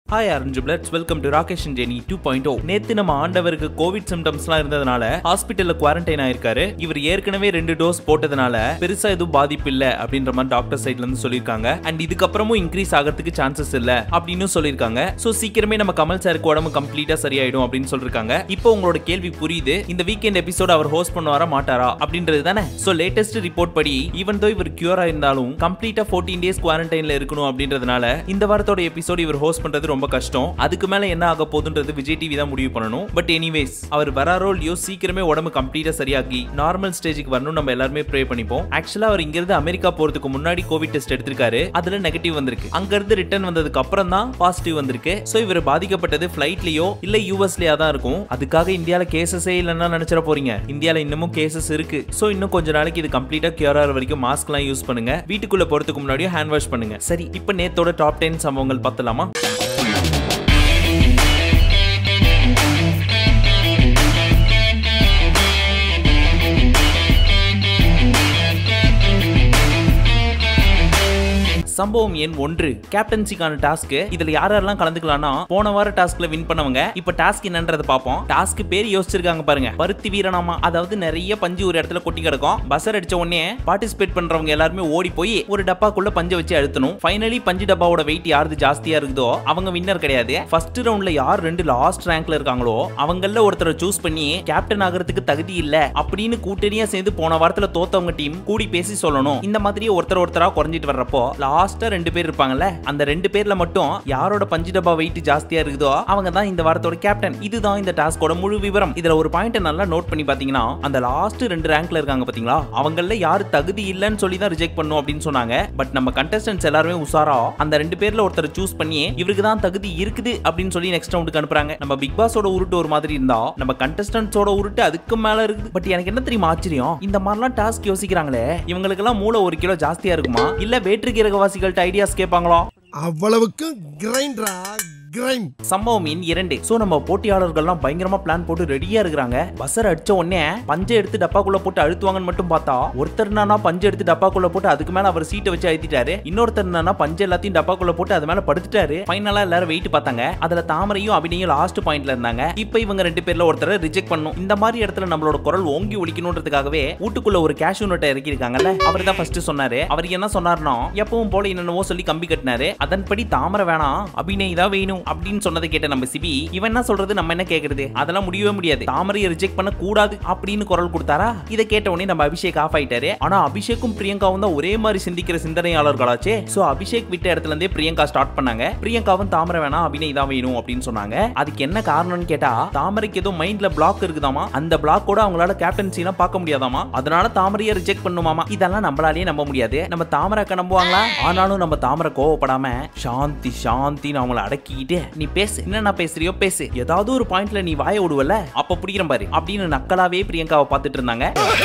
Hi orange bloods welcome to Rakesh Jeni two point O நேத்து நம்ம ஆண்டவருக்கு கோவிட் சிம்டம்ஸ்லாம் இருந்ததுனால ஹாஸ்பிட்டல்ல குவாரண்டைன் ஆயிருக்காரு இவர் ஏற்கனவே ரெண்டு டோஸ் போட்டதுனால பெருசா எதுவும் பாதிப்பு இல்ல அப்படின்ற மாதிரி டாக்டர் சைட்ல இருந்து சொல்லியிருக்காங்க அண்ட் இதுக்கப்புறமும் இன்க்ரீஸ் ஆகிறதுக்கு சான்சஸ் இல்ல அப்படின்னு சொல்லியிருக்காங்க சோ சீக்கிரமே நம்ம கமல் சாருக்கு உடம்பு கம்ப்ளீட்டா சரியாயிடும் அப்படின்னு சொல்லிருக்காங்க இப்போ உங்களோட கேள்வி புரியுது இந்த வீக்கெண்ட் எபிசோட் அவர் ஹோஸ்ட் பண்ணுவாரா மாட்டாரா அப்படின்றது தானே சோ லேட்டஸ்ட் ரிப்போர்ட் படி ஈவன் தோ இவர் கியூரா இருந்தாலும் கம்ப்ளீட்டா 14 டேஸ் குவாரண்டைன்ல இருக்கணும் அப்படின்றதுனால இந்த வாரத்தோட எபிசோட் இவர் ஹோஸ்ட் பண்றது ரொம்ப கஷ்டம் அதுக்கு மேல என்ன ஆக போகுதுன்றது விஜய் டிவி தான் முடிவு பண்ணணும் பட் எனிவேஸ் அவர் வராரோ இல்லையோ சீக்கிரமே உடம்பு கம்ப்ளீட்டா சரியாகி நார்மல் ஸ்டேஜுக்கு வரணும் நம்ம எல்லாருமே ப்ரே பண்ணிப்போம் ஆக்சுவலா அவர் இங்க இருந்து அமெரிக்கா போறதுக்கு முன்னாடி கோவிட் டெஸ்ட் எடுத்திருக்காரு அதுல நெகட்டிவ் வந்திருக்கு அங்க இருந்து ரிட்டர்ன் வந்ததுக்கு அப்புறம் தான் பாசிட்டிவ் வந்திருக்கு சோ இவர் பாதிக்கப்பட்டது ஃபிளைட்லயோ இல்ல யூஎஸ்லயா தான் இருக்கும் அதுக்காக இந்தியால கேசஸே இல்லைன்னா நினைச்சிட போறீங்க இந்தியால இன்னமும் கேசஸ் இருக்கு சோ இன்னும் கொஞ்ச நாளைக்கு இது கம்ப்ளீட்டா கியூர் ஆகிற வரைக்கும் மாஸ்க் எல்லாம் யூஸ் பண்ணுங்க வீட்டுக்குள்ள போறதுக்கு முன்னாடியும் ஹேண்ட் வாஷ் பண்ணுங்க சரி இப்போ நேத்தோட டாப் டென் சம்பவங்கள் பார்த்தலாமா சம்பவம் எண் ஒன்று கேப்டன்சிக்கான டாஸ்க் இதுல யார் யாரெல்லாம் கலந்துக்கலாம்னா போன வார டாஸ்க்ல வின் பண்ணவங்க இப்ப டாஸ்க் என்னன்றத பாப்போம் டாஸ்க் பேர் யோசிச்சிருக்காங்க பாருங்க பருத்தி வீரனாமா அதாவது நிறைய பஞ்சு ஒரு இடத்துல கொட்டி கிடக்கும் பஸ்ஸர் அடிச்ச உடனே பார்ட்டிசிபேட் பண்றவங்க எல்லாருமே ஓடி போய் ஒரு டப்பாக்குள்ள பஞ்சை வச்சு அழுத்தணும் ஃபைனலி பஞ்சு டப்பாவோட வெயிட் யாருது ஜாஸ்தியா இருக்குதோ அவங்க வின்னர் கிடையாது ஃபர்ஸ்ட் ரவுண்ட்ல யார் ரெண்டு லாஸ்ட் ரேங்க்ல இருக்காங்களோ அவங்கள ஒருத்தரை சூஸ் பண்ணி கேப்டன் ஆகிறதுக்கு தகுதி இல்ல அப்படின்னு கூட்டணியா சேர்ந்து போன வாரத்துல தோத்தவங்க டீம் கூடி பேசி சொல்லணும் இந்த மாதிரி ஒருத்தர் ஒருத்தரா குறைஞ்சிட்டு வர்றப்போ லாஸ்டா ரெண்டு பேர் இருப்பாங்கல்ல அந்த ரெண்டு பேர்ல மட்டும் யாரோட பஞ்சு டப்பா வெயிட் ஜாஸ்தியா இருக்குதோ அவங்க தான் இந்த வாரத்தோட கேப்டன் இதுதான் இந்த டாஸ்கோட முழு விவரம் இதுல ஒரு பாயிண்ட் நல்லா நோட் பண்ணி பாத்தீங்கன்னா அந்த லாஸ்ட் ரெண்டு ரேங்க்ல இருக்காங்க பாத்தீங்களா அவங்கள யாரு தகுதி இல்லைன்னு சொல்லி தான் ரிஜெக்ட் பண்ணும் அப்படின்னு சொன்னாங்க பட் நம்ம கண்டஸ்டன்ஸ் எல்லாருமே உசாரா அந்த ரெண்டு பேர்ல ஒருத்தர் சூஸ் பண்ணி இவருக்கு தான் தகுதி இருக்குது அப்படின்னு சொல்லி நெக்ஸ்ட் ரவுண்டுக்கு அனுப்புறாங்க நம்ம பிக் பாஸோட உருட்டு ஒரு மாதிரி இருந்தா நம்ம கண்டஸ்டன்ஸோட உருட்டு அதுக்கு மேல இருக்குது பட் எனக்கு என்ன தெரியுமா ஆச்சரியம் இந்த மாதிரிலாம் டாஸ்க் யோசிக்கிறாங்களே இவங்களுக்கெல்லாம் மூளை ஒரு கிலோ ஜாஸ்தியா இருக்குமா இல்ல வேற்று கிரகவாசிகள்ட்ட ஐடியாஸ் கேட்பாங்களா அவ்வளவுக்கு கிரைண்டரா கிரைண்ட் சம்பவம் எண் இரண்டு சோ நம்ம போட்டியாளர்கள்லாம் பயங்கரமா பிளான் போட்டு ரெடியா இருக்கிறாங்க பஸ்ஸர் அடிச்ச உடனே பஞ்சை எடுத்து டப்பாக்குள்ள போட்டு அழுத்துவாங்கன்னு மட்டும் பார்த்தா ஒருத்தர் என்னன்னா பஞ்சை எடுத்து டப்பாக்குள்ள போட்டு அதுக்கு மேல அவர் சீட்டை வச்சு அழுத்திட்டாரு இன்னொருத்தர் என்னன்னா பஞ்சு எல்லாத்தையும் டப்பாக்குள்ள போட்டு அது மேல படுத்துட்டாரு ஃபைனலா எல்லாரும் வெயிட் பார்த்தாங்க அதுல தாமரையும் அபிநயும் லாஸ்ட் பாயிண்ட்ல இருந்தாங்க இப்போ இவங்க ரெண்டு பேர்ல ஒருத்தரை ரிஜெக்ட் பண்ணும் இந்த மாதிரி இடத்துல நம்மளோட குரல் ஓங்கி ஒழிக்கணுன்றதுக்காகவே வீட்டுக்குள்ள ஒரு கேஷ்யூ நோட்டை இறக்கி இருக்காங்கல்ல அவர் தான் ஃபர்ஸ்ட் சொன்னாரு அவர் என்ன சொன்னார்னா எப்பவும் போல என்னென்னவோ சொல்லி கம்பி கட்டினாரு அதன்படி தாமரை வேணாம் அபிநய் தான் வேணும் அப்படின்னு சொன்னதை கேட்ட நம்ம சிபி இவன் என்ன சொல்றது நம்ம என்ன கேக்குறது அதெல்லாம் முடியவே முடியாது தாமரையை ரிஜெக்ட் பண்ண கூடாது அப்படின்னு குரல் கொடுத்தாரா இதை கேட்ட உடனே நம்ம அபிஷேக் ஆஃப் ஆயிட்டாரு ஆனா அபிஷேக்கும் பிரியங்காவும் தான் ஒரே மாதிரி சிந்திக்கிற சிந்தனையாளர்களாச்சே சோ அபிஷேக் விட்ட இடத்துல இருந்தே பிரியங்கா ஸ்டார்ட் பண்ணாங்க பிரியங்காவும் தாமரை வேணாம் அபிநய் தான் வேணும் அப்படின்னு சொன்னாங்க அதுக்கு என்ன காரணம்னு கேட்டா தாமரைக்கு ஏதோ மைண்ட்ல பிளாக் இருக்குதாமா அந்த பிளாக்கோட அவங்களால கேப்டன்சிலாம் பார்க்க முடியாதாமா அதனால தாமரையை ரிஜெக்ட் பண்ணுமாமா இதெல்லாம் நம்மளாலேயே நம்ப முடியாது நம்ம தாமரை அக்கா நம்புவாங்களா ஆனாலும் நம்ம தாமரை கோவப்படாம சாந்தி சாந்தின்னு அவங்கள அடக்கிக்கிட்டு நீ பேசு என்ன பேசுறியோ பேசு ஏதாவது ஒரு பாயிண்ட்ல நீ வாய விடுவல அப்ப பிடிக்கிறேன் பாரு அப்படின்னு நக்கலாவே பிரியங்காவை பார்த்துட்டு இருந்தாங்க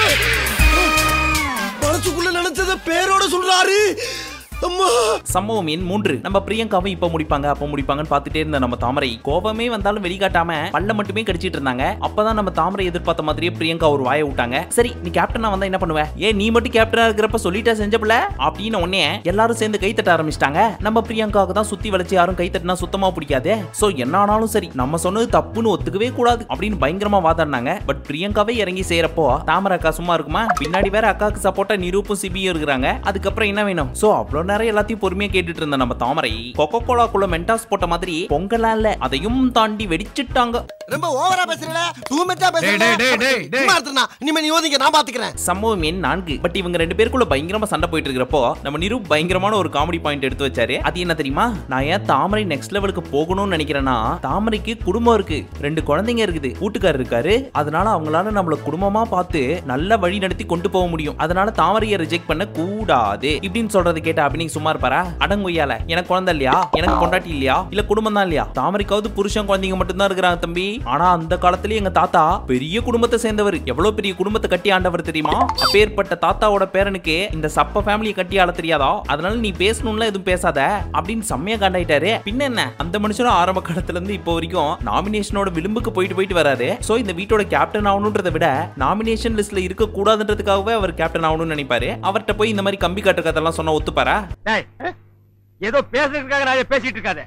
மனசுக்குள்ள நினைச்சத பேரோட சொல்றாரு அம்மா சம்பவம் எண் மூன்று நம்ம பிரியங்காவும் இப்ப முடிப்பாங்க அப்ப முடிப்பாங்கன்னு பார்த்துட்டே இருந்த நம்ம தாமரை கோபமே வந்தாலும் வெளிக்காட்டாம பல்ல மட்டுமே கடிச்சிட்டு இருந்தாங்க அப்பதான் நம்ம தாமரை எதிர்பார்த்த மாதிரியே பிரியங்கா ஒரு வாயை விட்டாங்க சரி நீ கேப்டனா வந்தா என்ன பண்ணுவ ஏன் நீ மட்டும் கேப்டனா இருக்கிறப்ப சொல்லிட்டா செஞ்சப்பல அப்படின்னு உடனே எல்லாரும் சேர்ந்து கை தட்ட ஆரம்பிச்சிட்டாங்க நம்ம பிரியங்காவுக்கு தான் சுத்தி வளைச்சு யாரும் கை தட்டினா சுத்தமா பிடிக்காதே சோ என்ன ஆனாலும் சரி நம்ம சொன்னது தப்புன்னு ஒத்துக்கவே கூடாது அப்படின்னு பயங்கரமா வாதாடினாங்க பட் பிரியங்காவே இறங்கி செய்யறப்போ தாமரை அக்கா சும்மா இருக்குமா பின்னாடி வேற அக்காவுக்கு சப்போர்ட்டா நிரூப்பும் சிபியும் இருக்கிறாங்க அதுக்கப்புறம் என்ன வேணும் சோ அவ்வளவு நேரம் எல்லாத்தையும் பொறுமையா கேட்டுட்டு இருந்த நம்ம தாமரை கொக்கோ கோலாக்குள்ள மென்டாஸ் போட்ட மாதிரி பொங்கலாம் இல்ல அதையும் தாண்டி வெடிச்சிட்டாங்க ரொம்ப ஓவரா பேசுறல டூ மச்சா டேய், டேய், டேய், டேய், டேய். பேசுறேன் இனிமே நீ ஓதிங்க நான் பாத்துக்கிறேன் சம்பவம் எண் நான்கு பட் இவங்க ரெண்டு பேருக்குள்ள பயங்கரமா சண்டை போயிட்டு இருக்கிறப்போ நம்ம நிரூப் பயங்கரமான ஒரு காமெடி பாயிண்ட் எடுத்து வச்சாரு அது என்ன தெரியுமா நான் ஏன் தாமரை நெக்ஸ்ட் லெவலுக்கு போகணும்னு நினைக்கிறேன்னா தாமரைக்கு குடும்பம் இருக்கு ரெண்டு குழந்தைங்க இருக்குது வீட்டுக்காரர் இருக்காரு அதனால அவங்களால நம்மள குடும்பமா பார்த்து நல்ல வழி நடத்தி கொண்டு போக முடியும் அதனால தாமரையை ரிஜெக்ட் பண்ண கூடாது இப்படின்னு சொல்றது கேட்ட அபினய் சும்மா இருப்பாரா அடங்குய்யால எனக்கு குழந்தை இல்லையா எனக்கு பொண்டாட்டி இல்லையா இல்ல குடும்பம் தான் இல்லையா தாமரைக்காவது புருஷன் குழந்தைங்க மட்டும் தான் இருக்கிறாங்க தம்பி ஆனா அந்த காலத்துல எங்க தாத்தா பெரிய குடும்பத்தை சேர்ந்தவர் எவ்வளவு பெரிய குடும்பத்தை கட்டி ஆண்டவர் தெரியுமா அப்பேற்பட்ட தாத்தாவோட பேரனுக்கு இந்த சப்ப ஃபேமிலியை கட்டி ஆள தெரியாதா அதனால நீ பேசணும்ல எதுவும் பேசாத அப்படின்னு செம்மையா காண்டாயிட்டாரு பின்ன என்ன அந்த மனுஷனும் ஆரம்ப காலத்துல இருந்து இப்போ வரைக்கும் நாமினேஷனோட விளிம்புக்கு போயிட்டு போயிட்டு வராரு சோ இந்த வீட்டோட கேப்டன் ஆகணுன்றதை விட நாமினேஷன் லிஸ்ட்ல இருக்க கூடாதுன்றதுக்காகவே அவர் கேப்டன் ஆகணும்னு நினைப்பாரு அவர்கிட்ட போய் இந்த மாதிரி கம்பி கட்டுற கதெல்லாம் சொன்னா ஒத்துப்பாரா டேய் ஏதோ பேசுறதுக்காக நான் இதை பேசிட்டு இருக்காத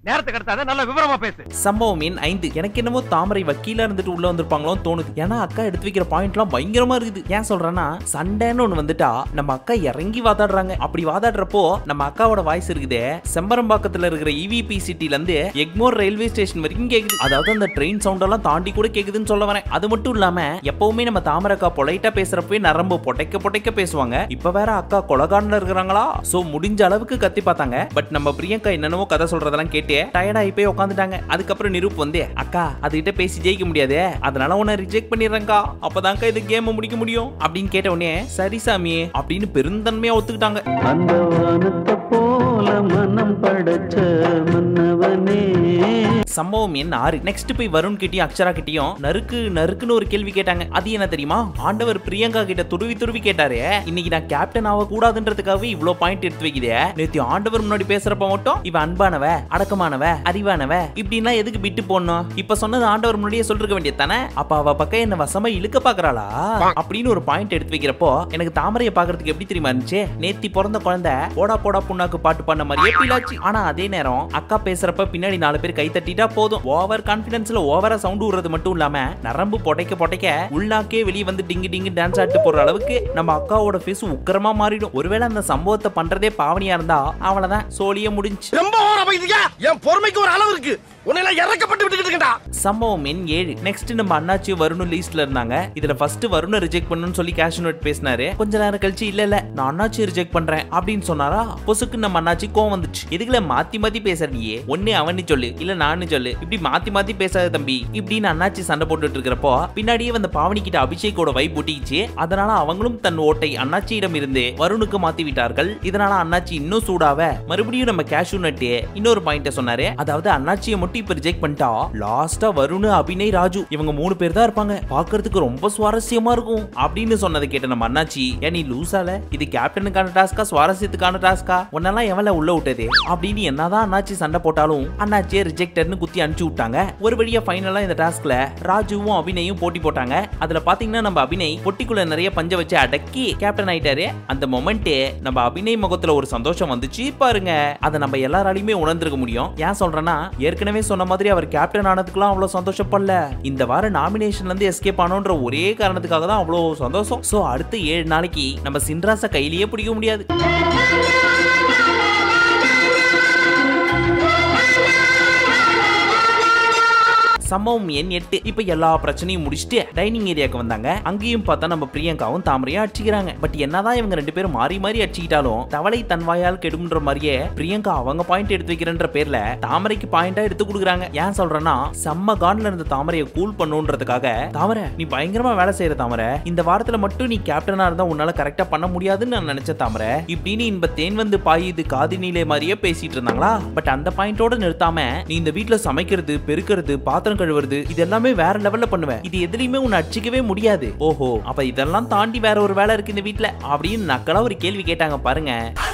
நேரத்தை கடத்தாத நல்ல விவரமா பேசு சம்பவம் எண் ஐந்து எனக்கு என்னமோ தாமரை வக்கீலா இருந்துட்டு உள்ள வந்திருப்பாங்களோன்னு தோணுது ஏன்னா அக்கா எடுத்து வைக்கிற பாயிண்ட்லாம் பயங்கரமா இருக்குது ஏன் சொல்றேன்னா சண்டைன்னு ஒண்ணு வந்துட்டா நம்ம அக்கா இறங்கி வாதாடுறாங்க அப்படி வாதாடுறப்போ நம்ம அக்காவோட வாய்ஸ் இருக்குதே செம்பரம்பாக்கத்துல இருக்கிற இவிபி சிட்டில இருந்து எக்மோர் ரயில்வே ஸ்டேஷன் வரைக்கும் கேக்குது அதாவது அந்த ட்ரெயின் சவுண்ட் எல்லாம் தாண்டி கூட கேக்குதுன்னு சொல்ல வரேன் அது மட்டும் இல்லாம எப்பவுமே நம்ம தாமரை அக்கா பொலைட்டா பேசுறப்பவே நரம்பு பொட்டைக்க பொட்டைக்க பேசுவாங்க இப்ப வேற அக்கா கொலகான்ல இருக்கிறாங்களா சோ முடிஞ்ச அளவுக்கு கத்தி பார்த்தாங்க பட் நம்ம பிரியங்கா என்னென்னவோ கதை சொல்றதெல்லாம் கேட்டு டயர்ட் ஆகி போய் உட்காந்துட்டாங்க அதுக்கப்புறம் நிரூப் வந்து அக்கா அதுகிட்ட பேசி ஜெயிக்க முடியாது அதனால உன்னை ரிஜெக்ட் பண்ணிடுறேன்க்கா அப்பதான்க்கா இது கேம் முடிக்க முடியும் அப்படின்னு கேட்ட உடனே சரி சாமி அப்படின்னு பெருந்தன்மையா ஒத்துக்கிட்டாங்க அந்த வானத்தை போல மனம் படைச்ச மன்னவனே சம்பவம் என்ன ஆறு நெக்ஸ்ட் போய் வருண் கிட்டயும் அக்ஷரா கிட்டயும் நறுக்கு நறுக்குன்னு ஒரு கேள்வி கேட்டாங்க அது என்ன தெரியுமா ஆண்டவர் பிரியங்கா கிட்ட துருவி துருவி கேட்டாரு இன்னைக்கு நான் கேப்டன் ஆக கூடாதுன்றதுக்காகவே இவ்ளோ பாயிண்ட் எடுத்து வைக்குதே நேத்து ஆண்டவர் முன்னாடி பேசுறப்ப மட்டும் இவ அன்பானவ அடக்கமானவ அறிவானவ இப்படின்னா எதுக்கு விட்டு போடணும் இப்ப சொன்னது ஆண்டவர் முன்னாடியே சொல்லிருக்க வேண்டியது தானே அப்ப அவ பக்கம் என்ன வசமா இழுக்க பாக்குறாளா அப்படின்னு ஒரு பாயிண்ட் எடுத்து வைக்கிறப்போ எனக்கு தாமரையை பாக்குறதுக்கு எப்படி தெரியுமா இருந்துச்சு நேத்தி பிறந்த குழந்தை போடா போடா புண்ணாக்கு பாட்டு பண்ண மாதிரியே feel ஆச்சு ஆனா அதே நேரம் அக்கா பேசுறப்ப பின்னாடி நாலு பேர் கை தட்டிட்டா போதும் ஓவர் கான்பிடன்ஸ்ல ஓவரா சவுண்ட் விடுறது மட்டும் இல்லாம நரம்பு பொடைக்க பொடைக்க உள்நாக்கே வெளியே வந்து டிங்கு டிங்கு டான்ஸ் ஆட்டு போற அளவுக்கு நம்ம அக்காவோட ஃபேஸ் உக்கிரமா மாறிடும் ஒருவேளை அந்த சம்பவத்தை பண்றதே பாவனியா இருந்தா அவ்வளவுதான் சோழியே முடிஞ்சு ரொம்ப ஓர பைத்தியா என் பொறுமைக்கு ஒரு அளவு இருக்கு உன்னை இறக்கப்பட்டு விட்டுக்கிட்டு இருக்கேன்டா சம்பவம் எண் ஏழு நெக்ஸ்ட் நம்ம அண்ணாச்சி வருணும் லிஸ்ட்ல இருந்தாங்க இதுல ஃபர்ஸ்ட் வருண ரிஜெக்ட் பண்ணணும்னு சொல்லி கேஷ் நோட் பேசினாரு கொஞ்ச நேரம் கழிச்சு இல்ல இல்ல நான் அண்ணாச்சி ரிஜெக்ட் பண்றேன் அப்படின்னு சொன்னாரா பொசுக்கு நம்ம அண்ணாச்சி கோவம் வந்துச்சு எதுக்குல மாத்தி மாத்தி பேசுறீங்க ஒண்ணு அவனு சொல்லு இல்ல நானு சொல்லு இப்படி மாத்தி மாத்தி பேசாத தம்பி இப்படின்னு அண்ணாச்சி சண்டை போட்டுட்டு இருக்கிறப்போ பின்னாடியே வந்த பாவனி கிட்ட அபிஷேக்கோட வைப் ஒட்டிக்கிச்சு அதனால அவங்களும் தன் ஓட்டை அண்ணாச்சியிடம் இருந்து வருணுக்கு மாத்தி விட்டார்கள் இதனால அண்ணாச்சி இன்னும் சூடாவ மறுபடியும் நம்ம கேஷு நட்டு இன்னொரு பாயிண்ட சொன்னாரு அதாவது அண்ணாச்சியை மட்டும் இப்ப ரிஜெக்ட் பண்ணிட்டா லாஸ்டா வருண் அபிநய் ராஜு இவங்க மூணு பேர் தான் இருப்பாங்க பாக்குறதுக்கு ரொம்ப சுவாரஸ்யமா இருக்கும் அப்படின்னு சொன்னதை கேட்ட நம்ம அண்ணாச்சி ஏன் நீ லூசால இது கேப்டனுக்கான டாஸ்கா சுவாரஸ்யத்துக்கான டாஸ்கா உன்னெல்லாம் எவன்ல உள்ள விட்டது அப்படின்னு என்னதான் அண்ணாச்சி சண்டை போட்டாலும் அண்ணாச்சியை ரிஜெக்டர்னு குத்தி அனுப்பிச்சு விட்டாங்க ஒரு வழியா ஃபைனலா இந்த டாஸ்க்ல ராஜுவும் அபிநயும் போட்டி போட்டாங்க அதுல பாத்தீங்கன்னா நம்ம அபிநய் பொட்டிக்குள்ள நிறைய பஞ்ச வச்சு அடக்கி கேப்டன் ஆயிட்டாரு அந்த மொமெண்ட் நம்ம அபிநய் முகத்துல ஒரு சந்தோஷம் வந்துச்சு பாருங்க அதை நம்ம எல்லாராலையுமே உணர்ந்திருக்க முடியும் ஏன் சொல்றேன்னா ஏற்கனவே சொன்ன மாதிரி அவர் கேப்டன் ஆனதுக்குலாம் அவ்வளவு சந்தோஷப்படல இந்த வாரம் நாமினேஷன்ல இருந்து எஸ்கேப் ஆனோன்ற ஒரே காரணத்துக்காக தான் அவ்வளவு சந்தோஷம் சோ அடுத்த ஏழு நாளைக்கு நம்ம சின்ராச கையிலேயே பிடிக்க முடியாது சம்பவம் எண் எட்டு இப்ப எல்லா பிரச்சனையும் முடிச்சுட்டு டைனிங் ஏரியாக்கு வந்தாங்க அங்கேயும் பார்த்தா நம்ம பிரியங்காவும் தாமரையும் அடிச்சுக்கிறாங்க பட் என்னதான் இவங்க ரெண்டு பேரும் மாறி மாறி அடிச்சுக்கிட்டாலும் தவளை தன் வாயால் கெடும்ன்ற மாதிரியே பிரியங்கா அவங்க பாயிண்ட் எடுத்து வைக்கிறன்ற பேர்ல தாமரைக்கு பாயிண்டா எடுத்து கொடுக்குறாங்க ஏன் சொல்றேன்னா செம்ம கான்ல இருந்த தாமரையை கூல் பண்ணுன்றதுக்காக தாமரை நீ பயங்கரமா வேலை செய்யற தாமரை இந்த வாரத்துல மட்டும் நீ கேப்டனா இருந்தா உன்னால கரெக்டா பண்ண முடியாதுன்னு நான் நினைச்ச தாமரை இப்படின்னு இன்ப தேன் வந்து பாயுது காதினிலே மாதிரியே பேசிட்டு இருந்தாங்களா பட் அந்த பாயிண்டோட நிறுத்தாம நீ இந்த வீட்ல சமைக்கிறது பெருக்கிறது பாத்திரம் கழுவுறது இது எல்லாமே வேற லெவல்ல பண்ணுவேன் இது எதுலயுமே உன்னை அடிச்சிக்கவே முடியாது ஓஹோ அப்ப இதெல்லாம் தாண்டி வேற ஒரு வேலை இருக்கு இந்த வீட்ல அப்படின்னு நக்கலா ஒரு கேள்வி கேட்டாங்க பாருங்க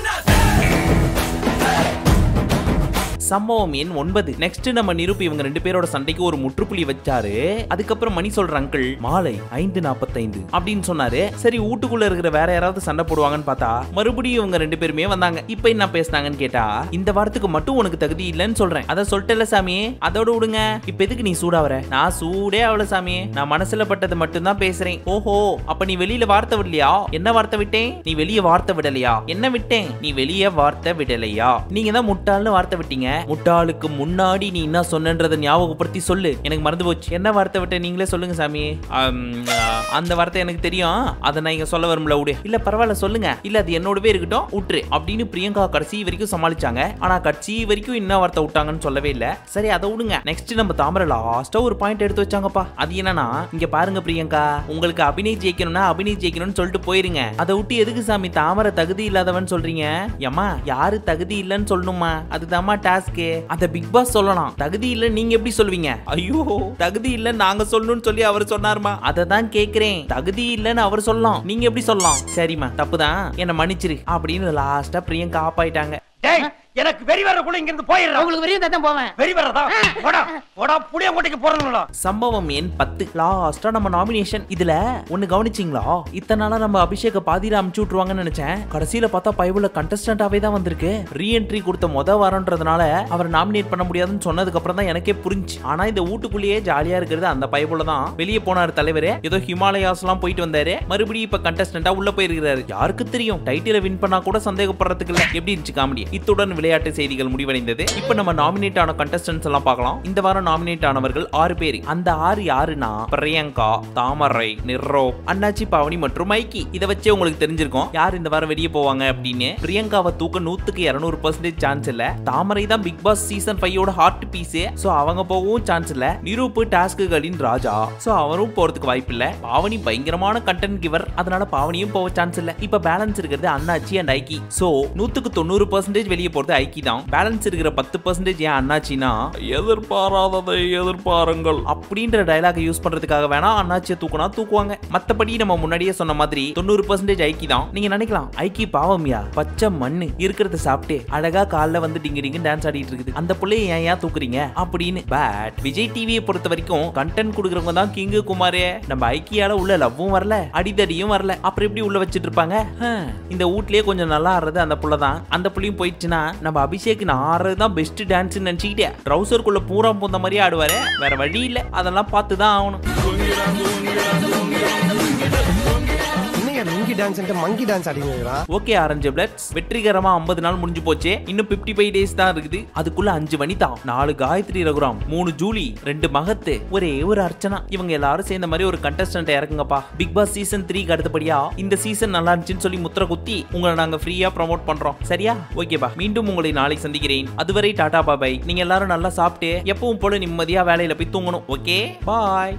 சம்பவம் எண் ஒன்பது நெக்ஸ்ட் நம்ம நிரூபி இவங்க ரெண்டு பேரோட சண்டைக்கு ஒரு முற்றுப்புள்ளி வச்சாரு அதுக்கப்புறம் மணி சொல்ற அங்கிள் மாலை ஐந்து நாற்பத்தைந்து அப்படின்னு சொன்னாரு சரி வீட்டுக்குள்ள இருக்கிற வேற யாராவது சண்டை போடுவாங்கன்னு பார்த்தா மறுபடியும் இவங்க ரெண்டு பேருமே வந்தாங்க இப்போ என்ன பேசுனாங்கன்னு கேட்டா இந்த வாரத்துக்கு மட்டும் உனக்கு தகுதி இல்லைன்னு சொல்றேன் அதை சொல்லிட்டல சாமி அதோட விடுங்க இப்ப எதுக்கு நீ சூடாவற நான் சூடே ஆகல சாமி நான் மனசுல பட்டது மட்டும்தான் பேசுறேன் ஓஹோ அப்ப நீ வெளியில வார்த்தை விடலையா என்ன வார்த்தை விட்டேன் நீ வெளியே வார்த்தை விடலையா என்ன விட்டேன் நீ வெளியே வார்த்தை விடலையா நீங்க தான் முட்டாள்னு வார்த்தை விட்டீங்க முட்டாளுக்கு முன்னாடி நீ என்ன சொன்னன்றதை ஞாபகப்படுத்தி சொல்லு எனக்கு மறந்து போச்சு என்ன வார்த்தை விட்ட நீங்களே சொல்லுங்க சாமி ஆம், ஆ, அந்த வார்த்தை எனக்கு தெரியும் அதை நான் இங்க சொல்ல வரும்ல விடு இல்ல பரவாயில்ல சொல்லுங்க இல்ல அது என்னோடவே இருக்கட்டும் விட்டுரு அப்படின்னு பிரியங்கா கடைசி வரைக்கும் சமாளிச்சாங்க ஆனா கடைசி வரைக்கும் என்ன வார்த்தை விட்டாங்கன்னு சொல்லவே இல்ல சரி அதை விடுங்க நெக்ஸ்ட் நம்ம தாமரை லாஸ்டா ஒரு பாயிண்ட் எடுத்து வச்சாங்கப்பா அது என்னன்னா இங்க பாருங்க பிரியங்கா உங்களுக்கு அபிநய் ஜெயிக்கணும்னா அபிநய் ஜெயிக்கணும்னு சொல்லிட்டு போயிருங்க அதை விட்டு எதுக்கு சாமி தாமரை தகுதி இல்லாதவன் சொல்றீங்க ஏம்மா யாரு தகுதி இல்லைன்னு சொல்லணுமா அதுதாம்மா டாஸ்க்கு அத பிக் பாஸ் சொல்லலாம் தகுதி இல்ல நீங்க எப்படி சொல்வீங்க ஐயோ தகுதி இல்ல நாங்க சொல்லணும்னு சொல்லி அவர் சொன்னாருமா அதை தான் கேக்குறேன் தகுதி இல்லைன்னு அவர் சொல்லலாம் நீங்க எப்படி சொல்லலாம் சரிம்மா தப்புதான் என்ன மன்னிச்சிரு அப்படின்னு லாஸ்டா பிரியங்கா ஆப் ஆயிட்டாங்க டேய் எனக்கு வெறி வரக்குள்ள இங்க இருந்து போயிடுறேன் உங்களுக்கு வெறியும் தான் போவேன் வெறி வரதா போடா போடா புளியங்கோட்டைக்கு போறதுங்களா சம்பவம் எண் பத்து லாஸ்டா நம்ம நாமினேஷன் இதுல ஒண்ணு கவனிச்சிங்களா இத்தனை நாளா நம்ம அபிஷேக பாதியில அமுச்சு விட்டுருவாங்கன்னு நினைச்சேன் கடைசியில பார்த்தா பைபிள்ல கண்டஸ்டன்டாவே தான் வந்திருக்கு ரீஎன்ட்ரி கொடுத்த மொத வாரம்ன்றதுனால அவர் நாமினேட் பண்ண முடியாதுன்னு சொன்னதுக்கு அப்புறம் தான் எனக்கே புரிஞ்சு ஆனா இந்த வீட்டுக்குள்ளேயே ஜாலியா இருக்கிறது அந்த பைபிள்ல தான் வெளியே போனார் தலைவர் ஏதோ ஹிமாலயாஸ் எல்லாம் போயிட்டு வந்தாரு மறுபடியும் இப்ப கண்டஸ்டன்டா உள்ள போயிருக்கிறாரு யாருக்கு தெரியும் டைட்டில வின் பண்ணா கூட சந்தேகப்படுறதுக்கு இல்ல எப்படி இருந்துச்சு காமெடி இத்துடன் விளையாட்டு செய்திகள் முடிவடைந்தது இப்ப நம்ம நாமினேட் ஆன கண்டஸ்டன்ஸ் எல்லாம் பார்க்கலாம் இந்த வாரம் நாமினேட் ஆனவர்கள் ஆறு பேர் அந்த ஆறு யாருன்னா பிரியங்கா தாமரை நிர்ரோ அண்ணாச்சி பாவனி மற்றும் மைக்கி இதை வச்சே உங்களுக்கு தெரிஞ்சிருக்கும் யார் இந்த வாரம் வெளியே போவாங்க அப்படின்னு பிரியங்காவை தூக்க நூத்துக்கு இருநூறு பர்சன்டேஜ் சான்ஸ் இல்ல தாமரை தான் பிக் பாஸ் சீசன் ஃபைவோட ஹார்ட் பீஸ் சோ அவங்க போகவும் சான்ஸ் இல்ல நிரூப் டாஸ்குகளின் ராஜா சோ அவரும் போறதுக்கு வாய்ப்பு இல்ல பாவனி பயங்கரமான கண்டென்ட் கிவர் அதனால பாவனியும் போக சான்ஸ் இல்ல இப்ப பேலன்ஸ் இருக்கிறது அண்ணாச்சி அண்ட் ஐக்கி சோ நூத்துக்கு தொண்ணூறு பர்சன்டேஜ் வெளியே போறது ஐக்கி தான் பேலன்ஸ் இருக்கிற பத்து பர்சன்டேஜ் ஏன் அண்ணாச்சினா எதிர்பாராததை எதிர்பாருங்கள் அப்படின்ற டயலாக் யூஸ் பண்றதுக்காக வேணா அண்ணாச்சியை தூக்குனா தூக்குவாங்க மத்தபடி நம்ம முன்னாடியே சொன்ன மாதிரி தொண்ணூறு பர்சன்டேஜ் ஐக்கி தான் நீங்க நினைக்கலாம் ஐக்கி பாவம்யா பச்சை மண்ணு இருக்கிறத சாப்பிட்டு அழகா காலைல வந்து டிங்கு டிங்கு டான்ஸ் ஆடிட்டு இருக்குது அந்த பிள்ளைய ஏன் ஏன் தூக்குறீங்க அப்படின்னு பட் விஜய் டிவியை பொறுத்த வரைக்கும் கண்டென்ட் கொடுக்குறவங்க தான் கிங்கு குமாரே நம்ம ஐக்கியால உள்ள லவ்வும் வரல அடிதடியும் வரல அப்புறம் எப்படி உள்ள வச்சிட்டு இருப்பாங்க ஹம், இந்த வீட்லயே கொஞ்சம் நல்லா ஆடுறது அந்த புள்ள தான் அந்த புள்ளையும் போயிடுச்சுன்னா நம்ம அபிஷேக் நான் ஆடுறது தான் பெஸ்ட் டான்ஸ் நினைச்சுக்கிட்டே ட்ரௌசருக்குள்ள பூரா பூந்த மாதிரியே ஆடுவாரு வேற வழி இல்ல அதெல்லாம் பார்த்து தான் ஆகணும் என்னையா லுங்கி டான்ஸ் மங்கி டான்ஸ் ஆடிங்களா ஓகே ஆரஞ்சு பிளட்ஸ் வெற்றிகரமா 50 நாள் முடிஞ்சு போச்சே இன்னும் 55 ஃபைவ் டேஸ் தான் இருக்குது அதுக்குள்ள அஞ்சு வனிதா நாலு காயத்ரி ரகுராம் மூணு ஜூலி ரெண்டு மகத்து ஒரே ஒரு அர்ச்சனா இவங்க எல்லாரும் சேர்ந்த மாதிரி ஒரு கண்டஸ்டன்ட் இறக்குங்கப்பா பிக் பாஸ் சீசன் த்ரீக்கு அடுத்தபடியா இந்த சீசன் நல்லா இருந்துச்சுன்னு சொல்லி முத்திர குத்தி உங்களை நாங்க ஃப்ரீயா ப்ரோமோட் பண்றோம் சரியா ஓகேப்பா மீண்டும் உங்களை நாளைக்கு சந்திக்கிறேன் அதுவரை டாடா பாபாய் நீங்க எல்லாரும் நல்லா சாப்பிட்டு எப்பவும் போல நிம்மதியா வேலையில போய் தூங்கணும் ஓகே பாய்